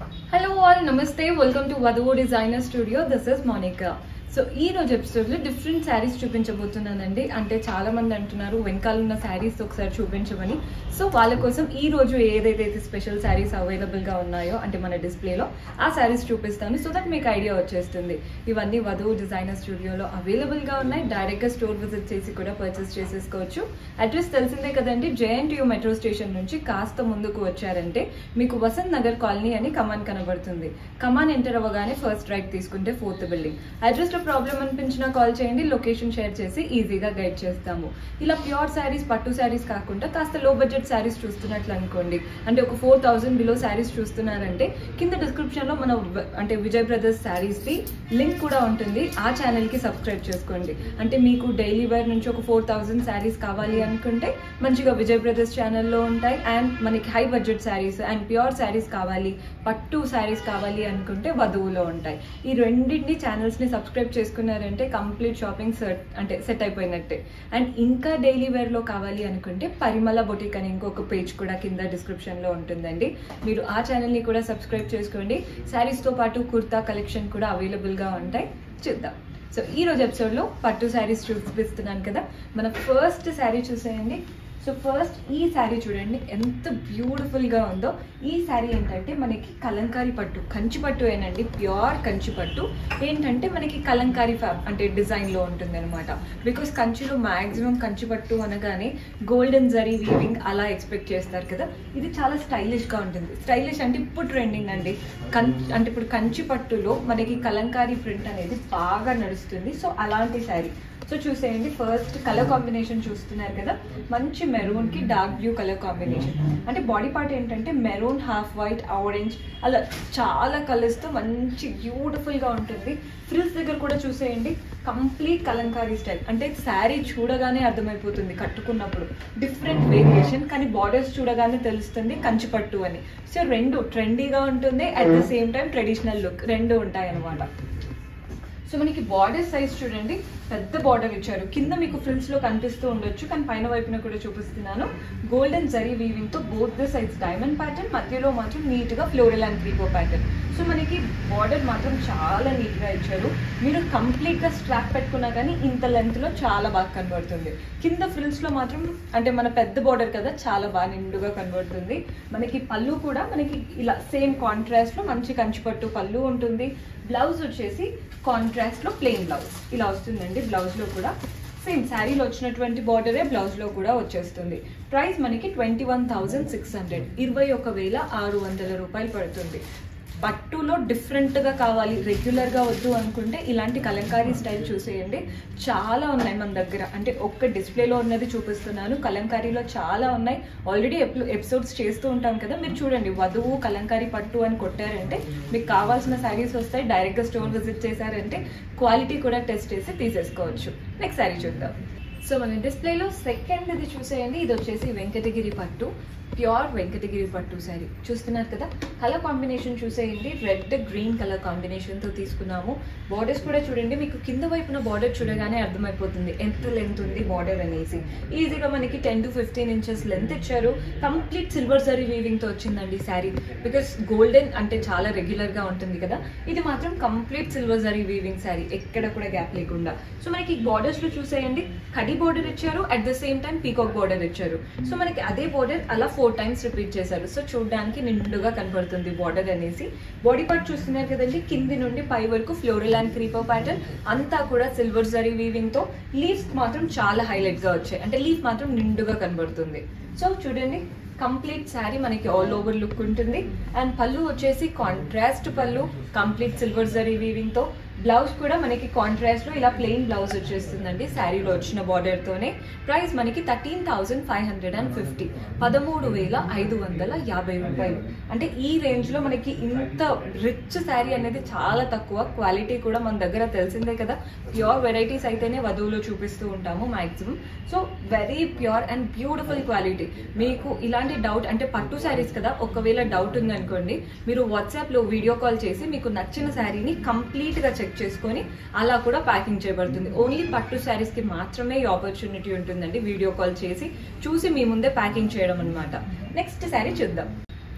hello all namaste welcome to వధువు designer studio this is Monika so ఈ రోజు ఎపిసోడ్ లో డిఫరెంట్ శారీస్ చూపించబోతున్నానండి అంటే చాలా మంది అంటున్నారు వెనకాల ఉన్న శారీస్ ఒకసారి చూపించమని సో వాళ్ళ కోసం ఈ రోజు ఏదైతే స్పెషల్ శారీస్ అవైలబుల్ గా ఉన్నాయో అంటే మన డిస్ప్లేలో ఆ శారీస్ చూపిస్తాను సో దట్ మీకు ఐడియా వచ్చేస్తుంది ఇవన్నీ వధువు డిజైనర్ స్టూడియోలో అవైలబుల్ గా ఉన్నాయి డైరెక్ట్ గా స్టోర్ విజిట్ చేసి కూడా పర్చేస్ చేసేసుకోవచ్చు అడ్రస్ తెలిసిందే కదండి జేఎన్టీయూ మెట్రో స్టేషన్ నుంచి కాస్త ముందుకు వచ్చారంటే మీకు వసంత్ నగర్ కాలనీ అని కమాన్ కనబడుతుంది కమాన్ ఎంటర్ అవ్వగానే ఫస్ట్ రైట్ తీసుకుంటే ఫోర్త్ బిల్డింగ్ అడ్రస్ లో ప్రాబ్లం అనిపించినా కాల్ చేయండి లొకేషన్ షేర్ చేసి ఈజీగా గైడ్ చేస్తాము ఇలా ప్యూర్ శారీస్ పట్టు శారీస్ కాకుండా కాస్త లో బడ్జెట్ శారీస్ చూస్తున్నట్లు అనుకోండి అంటే ఒక ఫోర్ థౌసండ్ బిలో శారీస్ చూస్తున్నారంటే కింద డిస్క్రిప్షన్ లో మన వ- అంటే Vijay brothers saris the link కూడా ఉంటుంది ఆ ఛానల్ కి సబ్స్క్రైబ్ చేసుకోండి అంటే మీకు డైలీ వేర్ నుంచి ఒక ఫోర్ థౌసండ్ శారీస్ కావాలి అనుకుంటే మంచిగా విజయ్ బ్రదర్స్ ఛానల్లో ఉంటాయి అండ్ మనకి high budget saris and pure saris కావాలి పట్టు శారీస్ కావాలి అనుకుంటే వధువులో ఉంటాయి ఈ రెండింటిని ఛానల్స్ ని సబ్స్క్రైబ్ చేసుకున్నారంటే కంప్లీట్ షాపింగ్ సెట్ అంటే సెట్ అయిపోయినట్టే అండ్ ఇంకా డైలీ వేర్ లో కావాలి అనుకుంటే పరిమళ బొటిక్ అని ఇంకొక పేజ్ కూడా కింద డిస్క్రిప్షన్ లో ఉంటుందండి మీరు ఆ ఛానల్ ని కూడా సబ్స్క్రైబ్ చేసుకోండి శారీస్ తో పాటు కుర్తా కలెక్షన్ కూడా అవైలబుల్ గా ఉంటాయి చూద్దాం సో ఈ రోజు ఎపిసోడ్ లో పట్టు శారీస్ చూపిస్తున్నాను కదా మన ఫస్ట్ శారీ చూసేయండి సో ఫస్ట్ ఈ శారీ చూడండి ఎంత బ్యూటిఫుల్ గా ఉందో ఈ శారీ ఏంటంటే మనకి కలంకారీ పట్టు కంచి పట్టు ఏనండి ప్యూర్ కంచి పట్టు ఏంటంటే మనకి కలంకారీ ఫ్యాబ్ అంటే డిజైన్ లో ఉంటుంది అనమాట బికాస్ కంచిలో మాక్సిమం కంచి పట్టు అనగానే గోల్డెన్ జరీ వీవింగ్ అలా ఎక్స్పెక్ట్ చేస్తారు కదా ఇది చాలా స్టైలిష్ గా ఉంటుంది స్టైలిష్ అంటే ఇప్పుడు ట్రెండింగ్ అండి కం అంటే ఇప్పుడు కంచి పట్టులో మనకి కలంకారీ ప్రింట్ అనేది బాగా నడుస్తుంది సో అలాంటి శారీ సో చూసేయండి ఫస్ట్ కలర్ కాంబినేషన్ చూస్తున్నారు కదా మంచి మెరూన్ కి డార్క్ బ్లూ కలర్ కాంబినేషన్ అంటే బాడీ పార్ట్ ఏంటంటే మెరూన్ హాఫ్ వైట్ ఆరెంజ్ అలా చాలా కలర్స్ తో మంచి బ్యూటిఫుల్ గా ఉంటుంది ఫ్రిల్స్ దగ్గర కూడా చూసేయండి కంప్లీట్ కలంకారీ స్టైల్ అంటే శారీ చూడగానే అర్థమైపోతుంది కట్టుకున్నప్పుడు డిఫరెంట్ వేరియేషన్ కానీ బార్డర్స్ చూడగానే తెలుస్తుంది కంచిపట్టు అని సో రెండు ట్రెండీగా ఉంటుంది at the same time traditional look రెండు ఉంటాయి అన్నమాట సో మనకి బార్డర్ సైజ్ చూడండి పెద్ద బార్డర్ ఇచ్చారు కింద మీకు ఫ్రిల్స్ లో కనిపిస్తూ ఉండొచ్చు కానీ పైన వైపున కూడా చూపిస్తున్నాను గోల్డెన్ జరీ వీవింగ్ తో both the sides diamond pattern మధ్యలో మాత్రం నీట్ గా ఫ్లోరల్ అండ్ క్రీపో ప్యాటర్న్ సో మనకి బార్డర్ మాత్రం చాలా నీట్ గా ఇచ్చారు మీరు కంప్లీట్ గా స్ట్రాప్ పెట్టుకున్నా కానీ ఇంత లెంత్ లో చాలా బాగా కనబడుతుంది కింద ఫ్రిల్స్ లో మాత్రం అంటే మన పెద్ద బార్డర్ కదా చాలా బాగా నిండుగా కనబడుతుంది మనకి పళ్ళు కూడా మనకి ఇలా సేమ్ కాంట్రాస్ట్ లో మంచి కంచిపట్టు పళ్ళు ఉంటుంది బ్లౌజ్ వచ్చేసి కాంట్రాస్ట్ లో ప్లెయిన్ బ్లౌజ్ ఇలా వస్తుందండి బ్లౌజ్ లో కూడా సేమ్ శారీలో వచ్చినటువంటి బార్డరే బ్లౌజ్ లో కూడా వచ్చేస్తుంది ప్రైస్ మనకి twenty one thousand six hundred ఇరవై ఒక వేల ఆరు వందల రూపాయలు పడుతుంది పట్టులో డిఫరెంట్ గా కావాలి రెగ్యులర్ గా వద్దు అనుకుంటే ఇలాంటి కలంకారీ స్టైల్ చూసేయండి చాలా ఉన్నాయి మన దగ్గర అంటే ఒక్క డిస్ప్లేలో ఉన్నది చూపిస్తున్నాను కలంకారీలో చాలా ఉన్నాయి ఆల్రెడీ ఎపిసోడ్స్ చేస్తూ ఉంటాం కదా మీరు చూడండి వధువు కలంకారీ పట్టు అని కొట్టారంటే మీకు కావాల్సిన శారీస్ వస్తాయి డైరెక్ట్ గా స్టోర్ విజిట్ చేశారంటే క్వాలిటీ కూడా టెస్ట్ చేసి తీసేసుకోవచ్చు నెక్స్ట్ శారీ చూద్దాం సో మన డిస్ప్లేలో సెకండ్ ఇది చూసేయండి ఇది వచ్చేసి వెంకటగిరి పట్టు ప్యూర్ వెంకటగిరి పట్టు శారీ చూస్తున్నారు కదా కలర్ కాంబినేషన్ చూసేయండి రెడ్ గ్రీన్ కలర్ కాంబినేషన్ తో తీసుకున్నాము బార్డర్స్ కూడా చూడండి మీకు కింద వైపున బార్డర్ చూడగానే అర్థమైపోతుంది ఎంత లెంత్ ఉంది బార్డర్ అనేసి ఈజీగా మనకి ten to fifteen inches length ఇచ్చారు కంప్లీట్ సిల్వర్ జరీ వీవింగ్ తో వచ్చిందండి శారీ బికాస్ గోల్డెన్ అంటే చాలా రెగ్యులర్ గా ఉంటుంది కదా ఇది మాత్రం కంప్లీట్ సిల్వర్ జరీ వీవింగ్ శారీ ఎక్కడ కూడా గ్యాప్ లేకుండా సో మనకి బార్డర్స్ లో చూసేయండి కడి బార్డర్ ఇచ్చారు at the same time peacock border ఇచ్చారు సో మనకి అదే బార్డర్ అలా ఫోర్ టైమ్స్ రిపీట్ చేశారు సో చూడడానికి నిండుగా కనబడుతుంది బార్డర్ అనేసి బాడీ పార్ట్ చూస్తున్నారు కదండి కింది నుండి పై వరకు ఫ్లోరల్ అండ్ క్రీపర్ ప్యాటర్న్ అంతా కూడా సిల్వర్ జరీ వీవింగ్ తో లీఫ్ మాత్రం చాలా హైలైట్ గా వచ్చాయి అంటే లీఫ్ మాత్రం నిండుగా కనబడుతుంది సో చూడండి కంప్లీట్ శారీ మనకి ఆల్ ఓవర్ లుక్ ఉంటుంది అండ్ పళ్ళు వచ్చేసి కాంట్రాస్ట్ పళ్ళు కంప్లీట్ సిల్వర్ జరీ వీవింగ్ తో బ్లౌజ్ కూడా మనకి కాంట్రాస్ట్ లో ఇలా ప్లెయిన్ బ్లౌజ్ వచ్చేస్తుందండి శారీలో వచ్చిన బార్డర్ తోనే ప్రైస్ మనకి thirteen thousand five hundred and fifty పదమూడు వేల ఐదు వందల యాభై రూపాయలు అంటే ఈ రేంజ్ లో మనకి ఇంత రిచ్ శారీ అనేది చాలా తక్కువ క్వాలిటీ కూడా మన దగ్గర తెలిసిందే కదా ప్యూర్ వెరైటీస్ అయితేనే వధువులో చూపిస్తూ ఉంటాము maximum so very pure and beautiful quality మీకు ఇలాంటి డౌట్ అంటే పట్టు శారీస్ కదా ఒకవేళ డౌట్ ఉందనుకోండి మీరు వాట్సాప్ లో వీడియో కాల్ చేసి మీకు నచ్చిన శారీని కంప్లీట్ గా చెక్ చేసుకొని అలా కూడా ప్యాకింగ్ చేయబడుతుంది ఓన్లీ పట్టు శారీస్ కి మాత్రమే ఈ ఆపర్చునిటీ ఉంటుందండి వీడియో కాల్ చేసి చూసి మీ ముందే ప్యాకింగ్ చేయడం అనమాట నెక్స్ట్ శారీ చూద్దాం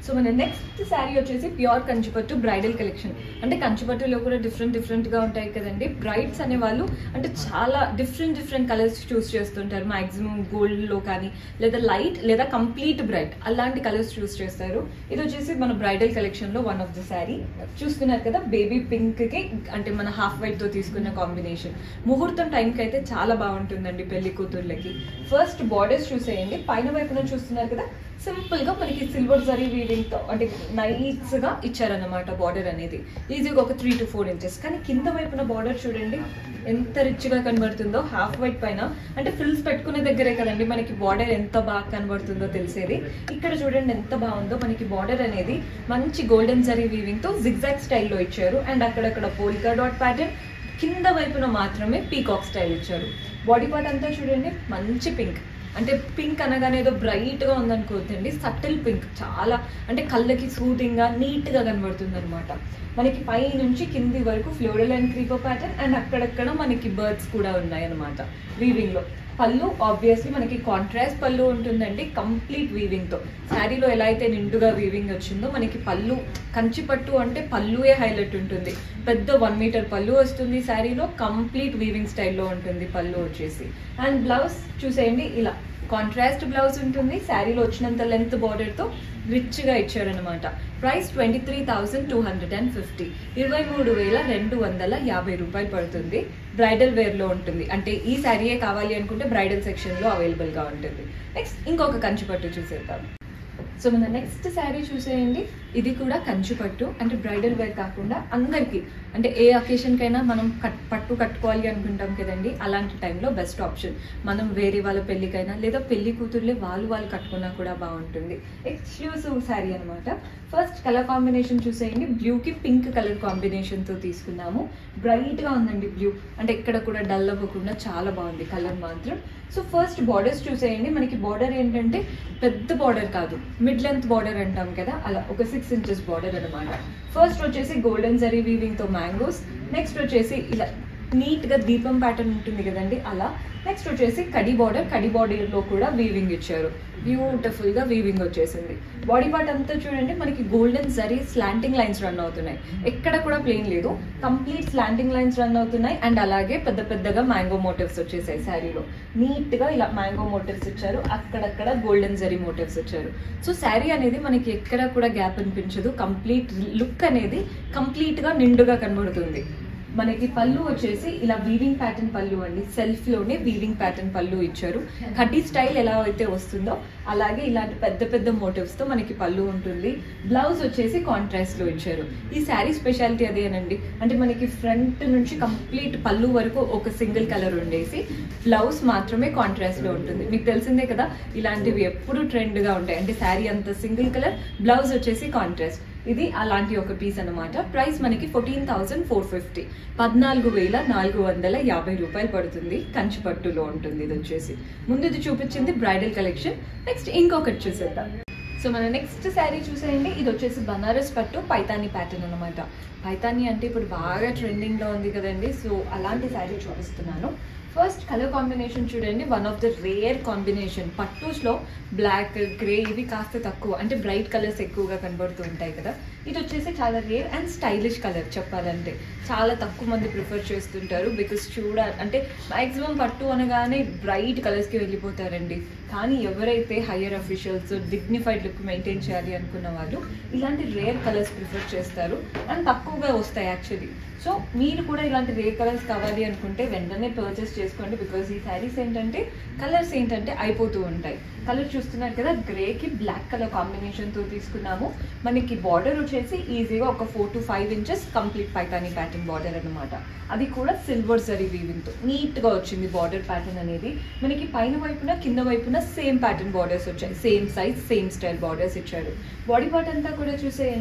సో మన నెక్స్ట్ శారీ వచ్చేసి ప్యూర్ కంచిపట్టు బ్రైడల్ కలెక్షన్ అంటే కంచిపట్టులో కూడా డిఫరెంట్ డిఫరెంట్ గా ఉంటాయి కదండి బ్రైడ్స్ అనే వాళ్ళు అంటే చాలా డిఫరెంట్ డిఫరెంట్ కలర్స్ చూస్ చేస్తుంటారు మాక్సిమం గోల్డ్ లో కానీ లేదా లైట్ లేదా కంప్లీట్ బ్రైట్ అలాంటి కలర్స్ చూస్ చేస్తారు ఇది వచ్చేసి మన బ్రైడల్ కలెక్షన్ లో వన్ ఆఫ్ ద శారీ చూస్తున్నారు కదా బేబీ పింక్ కి అంటే మన హాఫ్ వైట్ తో తీసుకున్న కాంబినేషన్ ముహూర్తం టైంకి అయితే చాలా బాగుంటుందండి పెళ్లి కూతుర్లకి ఫస్ట్ బార్డర్స్ చూసేయండి పైన వైపున చూస్తున్నారు కదా సింపుల్ గా మనకి సిల్వర్ జరీ వీవింగ్ తో అంటే నైస్ గా ఇచ్చారన్నమాట బార్డర్ అనేది ఈజీగా ఒక త్రీ టు ఫోర్ ఇంచెస్ కానీ కింద వైపున బార్డర్ చూడండి ఎంత రిచ్ గా కనబడుతుందో హాఫ్ వైట్ పైన అంటే ఫ్రిల్స్ పెట్టుకునే దగ్గరే కదండి మనకి బార్డర్ ఎంత బాగా కనబడుతుందో తెలిసేది ఇక్కడ చూడండి ఎంత బాగుందో మనకి బార్డర్ అనేది మంచి గోల్డెన్ జరీ వీవింగ్ తో జిగ్జాగ్ స్టైల్లో ఇచ్చారు అండ్ అక్కడక్కడ పోలికా డాట్ ప్యాటర్న్ కింద వైపున మాత్రమే పీకాక్ స్టైల్ ఇచ్చారు బాడీ పార్ట్ అంతా చూడండి మంచి పింక్ అంటే పింక్ అనగానే ఏదో బ్రైట్ గా ఉందనుకోవద్దండి సటిల్ పింక్ చాలా అంటే కళ్ళకి సూదింగ్ గా నీట్ గా కనబడుతుంది అనమాట మనకి పై నుంచి కింది వరకు ఫ్లోరల్ అండ్ క్రీపో ప్యాటర్న్ అండ్ అక్కడక్కడ మనకి బర్డ్స్ కూడా ఉన్నాయి అనమాట వీవింగ్ లో పళ్ళు ఆబ్వియస్లీ మనకి కాంట్రాస్ట్ పళ్ళు ఉంటుందండి కంప్లీట్ వీవింగ్ తో శారీలో ఎలా అయితే నిండుగా వీవింగ్ వచ్చిందో మనకి పళ్ళు కంచి పట్టు అంటే పళ్ళుయే హైలైట్ ఉంటుంది పెద్ద వన్ మీటర్ పళ్ళు వస్తుంది శారీలో కంప్లీట్ వీవింగ్ స్టైల్లో ఉంటుంది పళ్ళు వచ్చేసి అండ్ బ్లౌజ్ చూసేయండి ఇలా కాంట్రాస్ట్ బ్లౌజ్ ఉంటుంది శారీలో వచ్చినంత లెంత్ బార్డర్తో రిచ్గా ఇచ్చారనమాట price twenty three thousand two hundred and fifty ఇరవై మూడు వేల రెండు వందల యాభై రూపాయలు పడుతుంది బ్రైడల్ వేర్లో ఉంటుంది అంటే ఈ శారీయే కావాలి అనుకుంటే బ్రైడల్ సెక్షన్లో అవైలబుల్గా ఉంటుంది నెక్స్ట్ ఇంకొక కంచిపట్టు చూసేద్దాం సో మన నెక్స్ట్ శారీ చూసేయండి ఇది కూడా కంచి పట్టు అంటే బ్రైడల్ వేర్ కాకుండా అందరికీ అంటే ఏ అకేషన్కైనా మనం కట్ పట్టు కట్టుకోవాలి అనుకుంటాం కదండి అలాంటి టైంలో బెస్ట్ ఆప్షన్ మనం వేరే వాళ్ళ పెళ్ళికైనా లేదా పెళ్లి కూతుర్లే వాళ్ళు వాళ్ళు కట్టుకున్నా కూడా బాగుంటుంది ఎక్స్క్లూసివ్ శారీ అనమాట ఫస్ట్ కలర్ కాంబినేషన్ చూసేయండి బ్లూకి పింక్ కలర్ కాంబినేషన్తో తీసుకున్నాము బ్రైట్గా ఉందండి బ్లూ అంటే ఎక్కడ కూడా డల్ అవ్వకుండా చాలా బాగుంది కలర్ మాత్రం సో ఫస్ట్ బార్డర్స్ చూసేయండి మనకి బార్డర్ ఏంటంటే పెద్ద బార్డర్ కాదు మిడ్ లెంత్ బార్డర్ అంటాం కదా అలా ఒక సిక్స్ ఇంచెస్ బార్డర్ అనమాట ఫస్ట్ వచ్చేసి గోల్డెన్ జరీ వీవింగ్ తో మ్యాంగోస్ నెక్స్ట్ వచ్చేసి ఇలా నీట్ గా దీపం ప్యాటర్న్ ఉంటుంది కదండి అలా నెక్స్ట్ వచ్చేసి కడి బార్డర్ కడి బార్డర్లో కూడా వీవింగ్ ఇచ్చారు బ్యూటిఫుల్ గా వీవింగ్ వచ్చేసింది బాడీ పార్ట్ అంతా చూడండి మనకి గోల్డెన్ జరీ స్లాంటింగ్ లైన్స్ రన్ అవుతున్నాయి ఎక్కడ కూడా ప్లేన్ లేదు కంప్లీట్ స్లాంటింగ్ లైన్స్ రన్ అవుతున్నాయి అండ్ అలాగే పెద్ద పెద్దగా మ్యాంగో మోటివ్స్ వచ్చేసాయి శారీలో నీట్ గా ఇలా మ్యాంగో మోటివ్స్ ఇచ్చారు అక్కడక్కడ గోల్డెన్ జరీ మోటివ్స్ ఇచ్చారు సో శారీ అనేది మనకి ఎక్కడ కూడా గ్యాప్ అనిపించదు కంప్లీట్ లుక్ అనేది కంప్లీట్ గా నిండుగా కనబడుతుంది మనకి పళ్ళు వచ్చేసి ఇలా వీవింగ్ ప్యాటర్న్ పళ్ళు అండి సెల్ఫ్ లోనే వీవింగ్ ప్యాటర్న్ పళ్ళు ఇచ్చారు కటీ స్టైల్ ఎలా అయితే వస్తుందో అలాగే ఇలాంటి పెద్ద పెద్ద మోటివ్స్ తో మనకి పళ్ళు ఉంటుంది బ్లౌజ్ వచ్చేసి కాంట్రాస్ట్ లో ఇచ్చారు ఈ శారీ స్పెషాలిటీ అదేనండి అంటే మనకి ఫ్రంట్ నుంచి కంప్లీట్ పళ్ళు వరకు ఒక సింగిల్ కలర్ ఉండేసి బ్లౌజ్ మాత్రమే కాంట్రాస్ట్ లో ఉంటుంది మీకు తెలిసిందే కదా ఇలాంటివి ఎప్పుడు ట్రెండ్ గా ఉంటాయి అంటే శారీ అంత సింగిల్ కలర్ బ్లౌజ్ వచ్చేసి కాంట్రాస్ట్ ఇది అలాంటి ఒక పీస్ అన్నమాట ప్రైస్ మనకి ఫోర్టీన్ థౌసండ్ ఫోర్ ఫిఫ్టీ పద్నాలుగు వేల నాలుగు వందల యాభై రూపాయలు పడుతుంది కంచి పట్టులో ఉంటుంది ఇది వచ్చేసి ముందు ఇది చూపించింది బ్రైడల్ కలెక్షన్ నెక్స్ట్ ఇంకొకటి చూసేద్దాం సో మన నెక్స్ట్ శారీ చూసేయండి ఇది వచ్చేసి బనారస్ పట్టు పైతాని ప్యాటర్న్ అనమాట పైతాని అంటే ఇప్పుడు బాగా ట్రెండింగ్లో ఉంది కదండి సో అలాంటి శారీ చూపిస్తున్నాను ఫస్ట్ కలర్ కాంబినేషన్ చూడండి one of the rare combination పట్టూస్లో బ్లాక్ గ్రే ఇవి కాస్త తక్కువ అంటే బ్రైట్ కలర్స్ ఎక్కువగా కనబడుతూ ఉంటాయి కదా ఇది వచ్చేసి చాలా రేర్ అండ్ స్టైలిష్ కలర్ చెప్పాలంటే చాలా తక్కువ మంది ప్రిఫర్ చేస్తుంటారు బికాస్ చూడ అంటే మ్యాక్సిమం పట్టు అనగానే బ్రైట్ కలర్స్కి వెళ్ళిపోతారండి కానీ ఎవరైతే higher officials dignified look maintain చేయాలి అనుకున్న వాళ్ళు ఇలాంటి రేర్ కలర్స్ ప్రిఫర్ చేస్తారు అండ్ తక్కువగా వస్తాయి యాక్చువల్లీ సో మీరు కూడా ఇలాంటి రేర్ కలర్స్ కావాలి అనుకుంటే వెంటనే పర్చేస్ చేసుకోండి బికాజ్ ఈ శారీస్ ఏంటంటే కలర్స్ ఏంటంటే అయిపోతూ ఉంటాయి కలర్ చూస్తున్నారు కదా గ్రేకి బ్లాక్ కలర్ కాంబినేషన్తో తీసుకున్నాము మనకి బార్డర్ వచ్చేసి ఈజీగా ఒక four to five inches complete Paithani pattern border అనమాట అది కూడా సిల్వర్ జరీ వీవింగ్తో నీట్గా వచ్చింది బార్డర్ ప్యాటర్న్ అనేది మనకి పైన వైపున కింద వైపున సేమ్ ప్యాటర్న్ బార్డర్స్ వచ్చాయి same size same style borders ఇచ్చారు బాడీ పార్ట్ అంతా కూడా చూసేయండి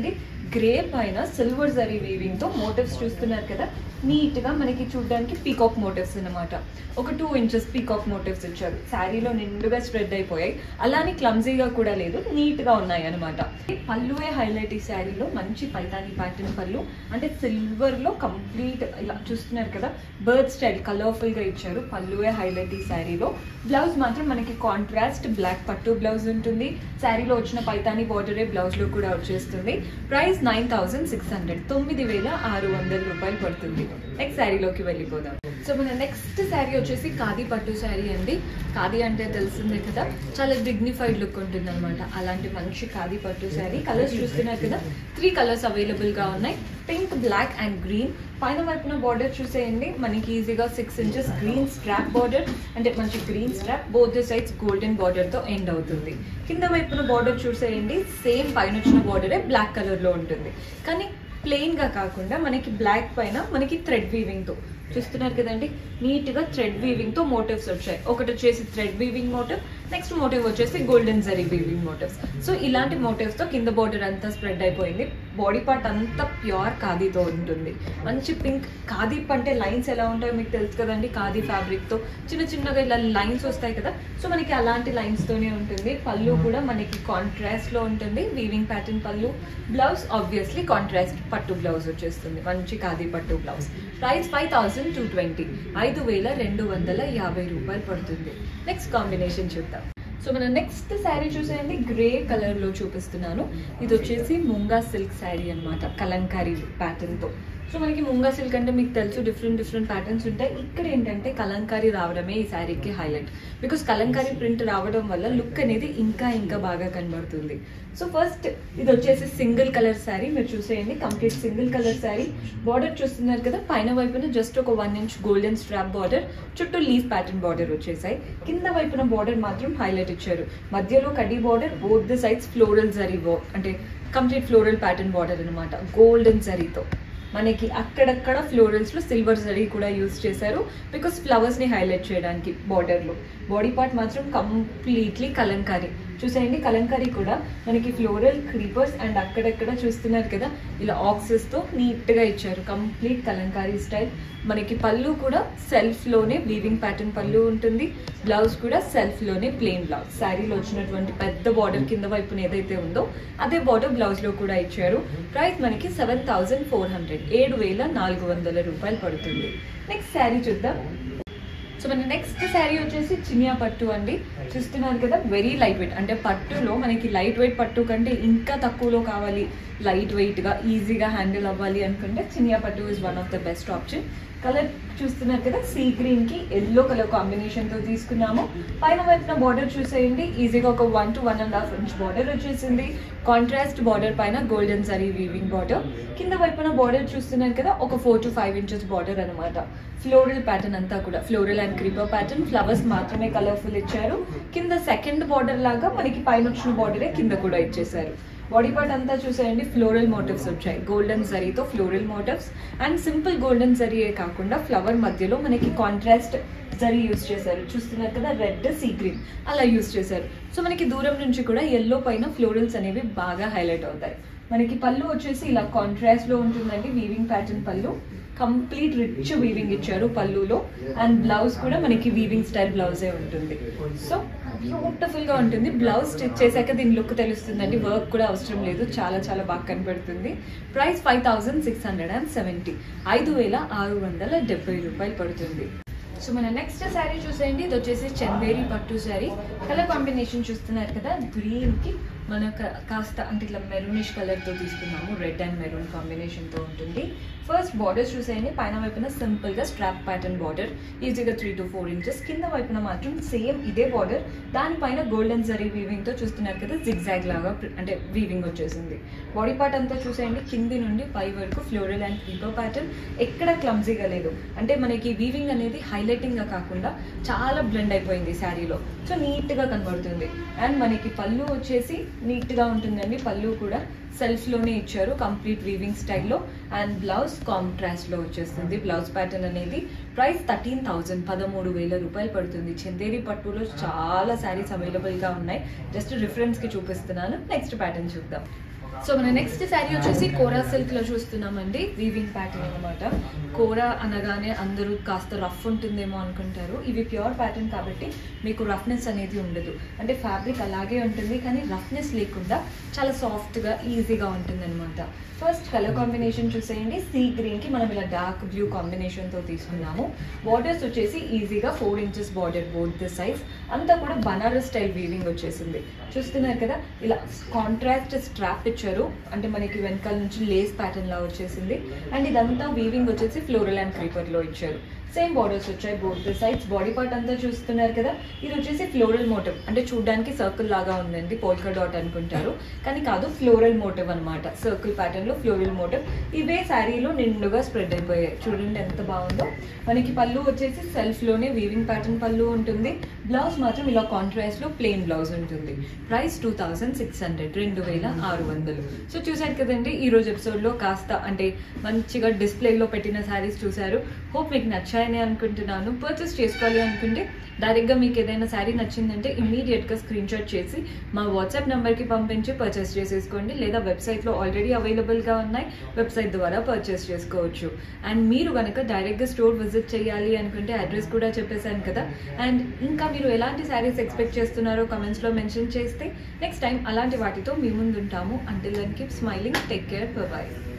గ్రే పైన సిల్వర్ జరీ వీవింగ్ తో మోటివ్స్ చూస్తున్నారు కదా నీట్ గా మనకి చూడడానికి పీకాక్ మోటివ్స్ అన్నమాట ఒక టూ ఇంచెస్ పీకాక్ మోటివ్స్ ఇచ్చారు శారీలో నిండుగా స్ప్రెడ్ అయిపోయాయి అలానే క్లమ్జీగా కూడా లేదు నీట్ గా ఉన్నాయి అనమాట పళ్ళువే హైలైట్ ఈ శారీలో మంచి పైతాని ప్యాటర్న్ పళ్ళు అంటే సిల్వర్ లో కంప్లీట్ ఇలా చూస్తున్నారు కదా బర్డ్ స్టైల్ కలర్ఫుల్ గా ఇచ్చారు పళ్ళువే హైలైట్ ఈ శారీలో బ్లౌజ్ మాత్రం మనకి కాంట్రాస్ట్ బ్లాక్ పట్టు బ్లౌజ్ ఉంటుంది శారీలో వచ్చిన పైతాని బార్డరే బ్లౌజ్ లో కూడా వచ్చేస్తుంది price nine thousand six hundred తొమ్మిది వేల ఆరు వందల రూపాయలు పడుతుంది నెక్స్ట్ శారీలోకి వెళ్ళిపోదాం సో మన నెక్స్ట్ శారీ వచ్చేసి ఖాదీ పట్టు శారీ అండి ఖాదీ అంటే తెలిసిందే కదా చాలా డిగ్నిఫైడ్ లుక్ ఉంటుంది అనమాట అలాంటి మంచి ఖాదీ పట్టు శారీ కలర్స్ చూస్తున్నారు కదా త్రీ కలర్స్ అవైలబుల్ గా ఉన్నాయి పింక్ బ్లాక్ అండ్ గ్రీన్ పైన వైపున బార్డర్ చూసేయండి మనకి ఈజీగా six inches green strap border అంటే మంచి green strap both sides golden border తో ఎండ్ అవుతుంది కింద వైపున బార్డర్ చూసేయండి సేమ్ పైన వచ్చిన బార్డరే బ్లాక్ కలర్ లో ఉంటుంది కానీ ప్లెయిన్ గా కాకుండా మనకి బ్లాక్ పైన మనకి థ్రెడ్ వీవింగ్ తో చూస్తున్నారు కదండి నీట్ గా థ్రెడ్ వీవింగ్ తో మోటివ్స్ వచ్చాయి ఒకటి వచ్చేసి thread weaving motif next motif వచ్చేసి golden zari weaving motifs so ఇలాంటి మోటివ్స్ తో కింద బార్డర్ అంతా స్ప్రెడ్ అయిపోయింది బాడీ పార్ట్ అంతా ప్యూర్ ఖాదీతో ఉంటుంది మంచి పింక్ ఖాదీ అంటే లైన్స్ ఎలా ఉంటాయో మీకు తెలుసు కదండి ఖాదీ ఫ్యాబ్రిక్ తో చిన్న చిన్నగా ఇలా లైన్స్ వస్తాయి కదా సో మనకి అలాంటి లైన్స్ తోనే ఉంటుంది పళ్ళు కూడా మనకి కాంట్రాస్ట్ లో ఉంటుంది వీవింగ్ ప్యాటర్న్ పళ్ళు బ్లౌజ్ ఆబ్వియస్లీ కాంట్రాస్ట్ పట్టు బ్లౌజ్ వచ్చేస్తుంది మంచి ఖాదీ పట్టు blouse price five thousand two twenty ఐదు వేల రెండు వందల యాభై రూపాయలు పడుతుంది నెక్స్ట్ కాంబినేషన్ చూద్దాం సో మన నెక్స్ట్ శారీ చూసేయండి గ్రే కలర్ లో చూపిస్తున్నాను ఇది వచ్చేసి ముంగా సిల్క్ శారీ అన్నమాట కలంకారీ ప్యాటర్న్ తో సో మనకి ముంగా సిల్క్ అంటే మీకు తెలుసు డిఫరెంట్ డిఫరెంట్ ప్యాటర్న్స్ ఉంటాయి ఇక్కడ ఏంటంటే కలంకారీ రావడమే ఈ శారీకి హైలైట్ బికాస్ కలంకారీ ప్రింట్ రావడం వల్ల లుక్ అనేది ఇంకా ఇంకా బాగా కనబడుతుంది సో ఫస్ట్ ఇది వచ్చేసి సింగిల్ కలర్ శారీ మీరు చూసేయండి complete single colour sari border చూస్తున్నారు కదా పైన వైపున జస్ట్ ఒక one inch golden strap border చుట్టూ లీఫ్ ప్యాటర్న్ బార్డర్ వచ్చేసాయి కింద వైపున బార్డర్ మాత్రం హైలైట్ ఇచ్చారు మధ్యలో కడ్డీ border both the sides floral జరీ అంటే కంప్లీట్ ఫ్లోరల్ ప్యాటర్న్ బార్డర్ అనమాట గోల్డెన్ జరీతో మనకి అక్కడక్కడ ఫ్లోరల్స్ లో సిల్వర్ జరీ కూడా యూస్ చేశారు బికాస్ ఫ్లవర్స్ ని హైలైట్ చేయడానికి బార్డర్ లో బాడీ పార్ట్ మాత్రం కంప్లీట్లీ కలంకారీ చూసేయండి కలంకారీ కూడా మనకి ఫ్లోరల్ క్రీపర్స్ అండ్ అక్కడక్కడ చూస్తున్నారు కదా ఇలా ఆక్సెస్ తో నీట్ గా ఇచ్చారు కంప్లీట్ కలంకారీ స్టైల్ మనకి పళ్ళు కూడా సెల్ఫ్ లోనే వీవింగ్ ప్యాటర్న్ పళ్ళు ఉంటుంది బ్లౌజ్ కూడా సెల్ఫ్ లోనే ప్లెయిన్ బ్లౌజ్ శారీలో వచ్చినటువంటి పెద్ద బార్డర్ కింద వైపున ఏదైతే ఉందో అదే బార్డర్ బ్లౌజ్ లో కూడా ఇచ్చారు ప్రైస్ మనకి సెవెన్ థౌసండ్ ఫోర్ హండ్రెడ్ ఏడు వేల నాలుగు వందల రూపాయలు పడుతుంది నెక్స్ట్ శారీ చూద్దాం సో మన నెక్స్ట్ శారీ వచ్చేసి చినియా పట్టు అండి చూస్తున్నారు కదా వెరీ లైట్ వెయిట్ అంటే పట్టులో మనకి లైట్ వెయిట్ పట్టు కంటే ఇంకా తక్కువలో కావాలి లైట్ వెయిట్ గా ఈజీగా హ్యాండిల్ అవ్వాలి అనుకుంటే చినియా పట్టు is one of the best option colour చూస్తున్నారు కదా సీ గ్రీన్ కి ఎల్లో కలర్ కాంబినేషన్ తో తీసుకున్నాము పైన వైపున బార్డర్ చూసేయండి ఈజీగా ఒక one to one and half inch border వచ్చేసింది కాంట్రాస్ట్ బార్డర్ పైన గోల్డెన్ జరీ వీవింగ్ బార్డర్ కింద వైపున బార్డర్ చూస్తున్నారు కదా ఒక four to five inches border అనమాట ఫ్లోరల్ ప్యాటర్న్ అంతా కూడా floral and creeper pattern flowers మాత్రమే కలర్ఫుల్ ఇచ్చారు కింద సెకండ్ బార్డర్ లాగా మనకి పైన వచ్చిన బార్డరే కింద కూడా ఇచ్చేసారు బాడీ పార్ట్ అంతా చూసేయండి ఫ్లోరల్ మోటివ్స్ వచ్చాయి గోల్డెన్ జరీతో floral motifs and simple golden జరీయే కాకుండా ఫ్లవర్ మధ్యలో మనకి కాంట్రాస్ట్ జరీ యూస్ చేశారు చూస్తున్నారు కదా రెడ్ సీ గ్రీన్ అలా యూస్ చేశారు సో మనకి దూరం నుంచి కూడా ఎల్లో పైన ఫ్లోరల్స్ అనేవి బాగా హైలైట్ అవుతాయి మనకి పళ్ళు వచ్చేసి ఇలా కాంట్రాస్ట్ లో ఉంటుందండి వీవింగ్ ప్యాటర్న్ పళ్ళు కంప్లీట్ రిచ్ వీవింగ్ ఇచ్చారు పళ్ళులో అండ్ బ్లౌజ్ కూడా మనకి వీవింగ్ స్టైల్ బ్లౌజే ఉంటుంది సో బ్యూటిఫుల్ గా ఉంటుంది బ్లౌజ్ స్టిచ్ చేశాక దీని లుక్ తెలుస్తుందండి వర్క్ కూడా అవసరం లేదు చాలా చాలా బాగా కనబడుతుంది price five thousand six hundred and seventy ఐదు వేల ఆరు వందల డెబ్బై రూపాయలు పడుతుంది సో మన నెక్స్ట్ శారీ చూసేయండి ఇది వచ్చేసి చందేరి పట్టు శారీ కలర్ కాంబినేషన్ చూస్తున్నారు కదా గ్రీన్ కి మన కాస్త అంటే ఇట్లా మెరూనిష్ కలర్ తో తీసుకున్నాము రెడ్ అండ్ మెరూన్ కాంబినేషన్ తో ఉంటుంది ఫస్ట్ బార్డర్స్ చూసేయండి పైన వైపున సింపుల్ గా స్ట్రాప్ ప్యాటర్న్ బార్డర్ ఈజీగా త్రీ టు ఫోర్ ఇంచెస్ కింద వైపున మాత్రం సేమ్ ఇదే బార్డర్ దానిపైన గోల్డెన్ జరీ వీవింగ్ తో చూస్తున్నారు కదా జిగ్జాగ్ లాగా అంటే వీవింగ్ వచ్చేసింది బాడీ పార్ట్ అంతా చూసేయండి కింది నుండి పై వరకు ఫ్లోరల్ అండ్ క్రీపర్ ప్యాటర్న్ ఎక్కడ క్లమ్జీగా లేదు అంటే మనకి వీవింగ్ అనేది హైలైటింగ్ గా కాకుండా చాలా బ్లెండ్ అయిపోయింది శారీలో సో నీట్ గా కనబడుతుంది అండ్ మనకి పళ్ళు వచ్చేసి నీట్ గా ఉంటుందండి పళ్ళు కూడా సెల్ఫ్ లోనే ఇచ్చారు కంప్లీట్ వీవింగ్ స్టైల్లో అండ్ బ్లౌజ్ కాంట్రాస్ట్ లో వచ్చేస్తుంది బ్లౌజ్ ప్యాటర్న్ అనేది ప్రైస్ థర్టీన్ థౌజండ్ పదమూడు వేల రూపాయలు పడుతుంది చందేరి పట్టులో చాలా శారీస్ అవైలబుల్ గా ఉన్నాయి జస్ట్ రిఫరెన్స్ కి చూపిస్తున్నాను నెక్స్ట్ ప్యాటర్న్ చూద్దాం సో మన నెక్స్ట్ శారీ వచ్చేసి కోరా సిల్క్ లో చూస్తున్నామండి వీవింగ్ ప్యాటర్న్ అనమాట కోరా అనగానే అందరూ కాస్త రఫ్ ఉంటుందేమో అనుకుంటారు ఇవి ప్యూర్ ప్యాటర్న్ కాబట్టి మీకు రఫ్నెస్ అనేది ఉండదు అంటే ఫ్యాబ్రిక్ అలాగే ఉంటుంది కానీ రఫ్నెస్ లేకుండా చాలా సాఫ్ట్గా ఈజీగా ఉంటుంది అనమాట ఫస్ట్ కలర్ కాంబినేషన్ చూసేయండి సీ గ్రీన్ కి మనం ఇలా డార్క్ బ్లూ కాంబినేషన్ తో తీసుకున్నాము బార్డర్స్ వచ్చేసి ఈజీగా four inches border both the size అంతా కూడా బనారస్ స్టైల్ వీవింగ్ వచ్చేసింది చూస్తున్నారు కదా ఇలా కాంట్రాస్ట్ స్ట్రాప్ ఇచ్చారు అంటే మనకి వెనకాల నుంచి లేస్ ప్యాటర్న్ లా వచ్చేసింది అండ్ ఇదంతా వీవింగ్ వచ్చేసి ఫ్లోరల్ అండ్ క్రీపర్ లో ఇచ్చారు సేమ్ బార్డర్స్ వచ్చాయి both the sides body part అంతా చూస్తున్నారు కదా ఇది వచ్చేసి ఫ్లోరల్ మోటివ్ అంటే చూడడానికి సర్కిల్ లాగా ఉందండి పోల్కా డాట్ అనుకుంటారు కానీ కాదు ఫ్లోరల్ మోటివ్ అనమాట సర్కిల్ ప్యాటర్న్ లో ఫ్లోరల్ మోటివ్ ఇవే శారీలో నిండుగా స్ప్రెడ్ అయిపోయాయి చూడండి ఎంత బాగుందో మనకి పళ్ళు వచ్చేసి సెల్ఫ్ లోనే వీవింగ్ ప్యాటర్న్ పళ్ళు ఉంటుంది బ్లౌజ్ మాత్రం ఇలా కాంట్రాస్ట్ లో ప్లెయిన్ బ్లౌజ్ ఉంటుంది price two thousand six hundred రెండు వేల ఆరు వందలు సో చూసారు కదండి ఈ రోజు ఎపిసోడ్ లో కాస్త అంటే మంచిగా డిస్ప్లేలో పెట్టిన శారీస్ చూసారు హోప్ మీకు నచ్చాయని అనుకుంటున్నాను పర్చేస్ చేసుకోవాలి అనుకుంటే డైరెక్ట్గా మీకు ఏదైనా శారీ నచ్చిందంటే ఇమీడియట్గా స్క్రీన్ షాట్ చేసి మా వాట్సాప్ నెంబర్కి పంపించి పర్చేస్ చేసేసుకోండి లేదా వెబ్సైట్లో ఆల్రెడీ అవైలబుల్గా ఉన్నాయి వెబ్సైట్ ద్వారా పర్చేస్ చేసుకోవచ్చు అండ్ మీరు కనుక డైరెక్ట్గా స్టోర్ విజిట్ చేయాలి అనుకుంటే అడ్రస్ కూడా చెప్పేశాను కదా అండ్ ఇంకా మీరు ఎలాంటి శారీస్ ఎక్స్పెక్ట్ చేస్తున్నారో కమెంట్స్లో మెన్షన్ చేస్తే నెక్స్ట్ టైం అలాంటి వాటితో మీ ముందు ఉంటాము until then keep smiling take care bye